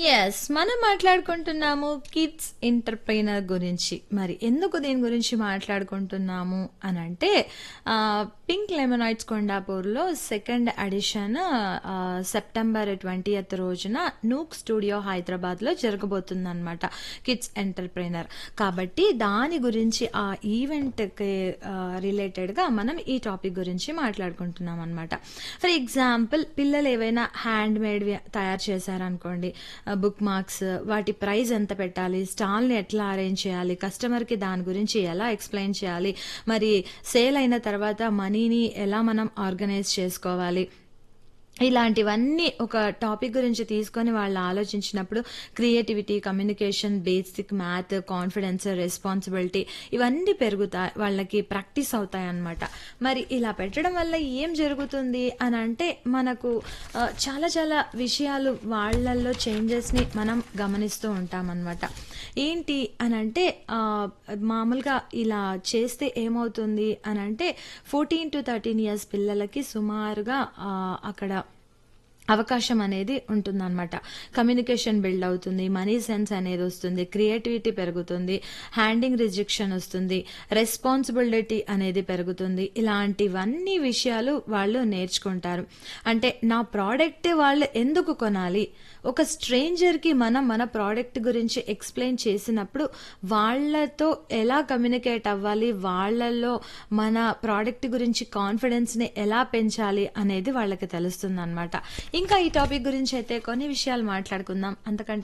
yes మనం మాట్లాడుకుంటున్నాము kids entrepreneur గురించి మరి ఎందుకు దీని గురించి మాట్లాడుకుంటున్నాము అని అంటే ఆ, పింక్ లెమనాయిడ్స్ కొండాపూర్లో సెకండ్ ఎడిషన్ ఆ, సెప్టెంబర్ ట్వంటీయత్ రోజున నూక్ స్టూడియో హైదరాబాద్లో జరగబోతుంది అనమాట కిడ్స్ ఎంటర్ప్రైనర్ కాబట్టి దాని గురించి ఆ ఈవెంట్కి రిలేటెడ్గా మనం ఈ టాపిక్ గురించి మాట్లాడుకుంటున్నాం అనమాట ఫర్ ఎగ్జాంపుల్ పిల్లలు ఏవైనా హ్యాండ్ మేడ్ తయారు చేశారనుకోండి బుక్ మార్క్స్ వాటి ప్రైస్ ఎంత పెట్టాలి స్టాల్ని ఎట్లా అరేంజ్ చేయాలి కస్టమర్కి దాని గురించి ఎలా ఎక్స్ప్లెయిన్ చేయాలి మరి సేల్ అయిన తర్వాత మనీని ఎలా మనం ఆర్గనైజ్ చేసుకోవాలి ఇలాంటివన్నీ ఒక టాపిక్ గురించి తీసుకొని వాళ్ళు ఆలోచించినప్పుడు creativity communication basic math confidence responsibility ఇవన్నీ పెరుగుతాయి వాళ్ళకి ప్రాక్టీస్ అవుతాయి అన్నమాట మరి ఇలా పెట్టడం వల్ల ఏం జరుగుతుంది అని అంటే మనకు ఆ, చాలా చాలా విషయాలు వాళ్ళల్లో చేంజెస్ని మనం గమనిస్తూ ఉంటాం అన్నమాట ఏంటి అని అంటే ఆ, మామూలుగా ఇలా చేస్తే ఏమవుతుంది అని అంటే ఫోర్టీన్ టు థర్టీన్ ఇయర్స్ పిల్లలకి సుమారుగా ఆ, అక్కడ అవకాశం అనేది ఉంటుందన్నమాట కమ్యూనికేషన్ బిల్డ్ అవుతుంది మనీ సెన్స్ అనేది వస్తుంది క్రియేటివిటీ పెరుగుతుంది హ్యాండింగ్ రిజెక్షన్ వస్తుంది రెస్పాన్సిబిలిటీ అనేది పెరుగుతుంది ఇలాంటివన్నీ విషయాలు వాళ్ళు నేర్చుకుంటారు అంటే నా ప్రోడక్ట్ వాళ్ళు ఎందుకు కొనాలి ఒక స్ట్రేంజర్కి మనం మన ప్రోడక్ట్ గురించి ఎక్స్ప్లెయిన్ చేసినప్పుడు వాళ్ళతో ఎలా కమ్యూనికేట్ అవ్వాలి వాళ్ళల్లో మన ప్రోడక్ట్ గురించి కాన్ఫిడెన్స్ని ఎలా పెంచాలి అనేది వాళ్ళకి తెలుస్తుంది అనమాట ఇంకా ఈ టాపిక్ గురించి అయితే కొన్ని విషయాలు మాట్లాడుకుందాం అంతకంటే